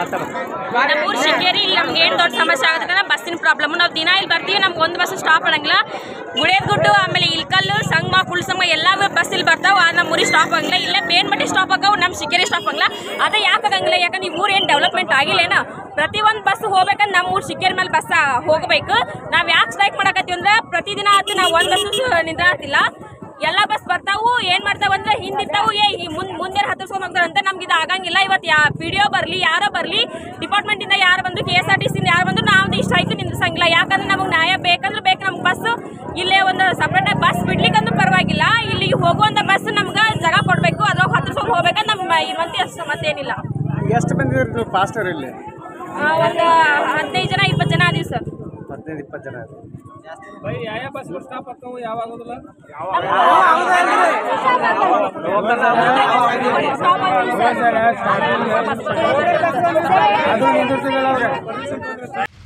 ನಮ್ಮೂರು ಶಿಂಗೇರಿ ಇಲ್ಲಿ ನಮ್ಗೆ ಏನು ದೊಡ್ಡ ಸಮಸ್ಯೆ ಆಗುತ್ತೆ ಬಸ್ಸಿನ ಪ್ರಾಬ್ಲಮ್ ನಾವು ದಿನ ಇಲ್ಲಿ ಬರ್ತೀವಿ ನಮ್ಗೆ ಒಂದು ಬಸ್ ಸ್ಟಾಪ್ ಆಗಂಗಿಲ್ಲ ಗುಡೇದ್ಗುಡ್ಡು ಆಮೇಲೆ ಇಲ್ಕಲ್ಲು ಸಂಗಮ ಕುಳ್ಸಂಗ ಎಲ್ಲ ಬಸ್ ಇಲ್ಲಿ ಬರ್ತಾವ ಆ ನಮ್ಮ ಊರಿಗೆ ಸ್ಟಾಪ್ ಆಗಂಗಿಲ್ಲ ಇಲ್ಲೇ ಬೇನ್ಮಟ್ಟಿ ಸ್ಟಾಪ್ ಆಗಾವ ನಮ್ಮ ಶಿಂಗೇರಿ ಸ್ಟಾಪ್ ಆಗಂಗಿಲ್ಲ ಅದೇ ಯಾಕೆ ಆಗಂಗಿಲ್ಲ ಯಾಕಂದ್ರೆ ಈ ಊರು ಏನು ಡೆವಲಪ್ಮೆಂಟ್ ಆಗಿಲ್ಲೇನ ಪ್ರತಿ ಒಂದು ಬಸ್ ಹೋಗ್ಬೇಕಂದ್ರೆ ನಮ್ಮ ಊರು ಶಿಂಗೇರಿ ಮೇಲೆ ಬಸ್ ಹೋಗ್ಬೇಕು ನಾವು ಯಾಕೆ ಸ್ಟ್ರೈಕ್ ಮಾಡಕತ್ತೀವಿ ಅಂದ್ರೆ ಪ್ರತಿದಿನ ಆತು ನಾವು ಒಂದು ಬಸ್ ನಿಂದ್ರಾತಿಲ್ಲ ಎಲ್ಲ ಬಸ್ ಬರ್ತಾವು ಏನ್ ಮಾಡ್ತಾವ ಅಂದ್ರೆ ಹಿಂದಿರ್ತಾವು ಏ ಈ ಮುಂದ್ ಮುಂದೆ ಹತ್ತಿಸ್ಕೊಂಡ್ ಹೋಗ್ತಾರ ಅಂತ ನಮ್ಗೆ ಇದು ಆಗಂಗಿಲ್ಲ ಇವತ್ತು ಯಾ ಪಿ ಡಿ ಒ ಬರ್ಲಿ ಯಾರೋ ಬರ್ಲಿ ಡಿಪಾರ್ಟ್ಮೆಂಟ್ ಇಂದ ಯಾರು ಬಂದ್ರು K S R T C ಯಾರು ಬಂದ್ರು ನಾವು ಈ ಸ್ಟ್ರೈಕ್ ನಿಂದ್ರಿಸಂಗಿಲ್ಲ ಯಾಕಂದ್ರೆ ನಮಗೆ ನ್ಯಾಯ ಬೇಕಂದ್ರೆ ಬೇಕು ನಮ್ಗೆ ಬಸ್ ಇಲ್ಲೇ ಒಂದು ಸಪ್ರೇಟ್ ಆಗಿ ಬಸ್ ಬಿಡ್ಲಿಕ್ಕಂದ್ರೂ ಪರವಾಗಿಲ್ಲ ಇಲ್ಲಿಗೆ ಹೋಗುವಂತ ಬಸ್ ನಮ್ಗೆ ಜಾಗ ಕೊಡ್ಬೇಕು ಅದ್ರಾಗ ಹತ್ತಿಸ್ಕೊಂಡ್ ಹೋಗ್ಬೇಕಂತ ನಮ್ಮ ಇರುವಂತೆ ಅಷ್ಟು ಮತ್ತೇನಿಲ್ಲ ಎಷ್ಟು ಬಂದಿದ್ರಿ ನೀವು ಫಾಸ್ಟರ್ ಇಲ್ಲಿ ಆ, ಒಂದು ಹದಿನೈದು ಜನ ಇಪ್ಪತ್ತು ಜನ ಅದೀವಿ ಸರ್ ಹದಿನೈದು ಇಪ್ಪತ್ತು ಜನ ಸ್ಟಾಪ್ ಆಗಿಲ್ಲ ಸರ್. ಅದು ನಿಂದಿರ್ತೀವಲ್ಲ ಅವ್ರೆ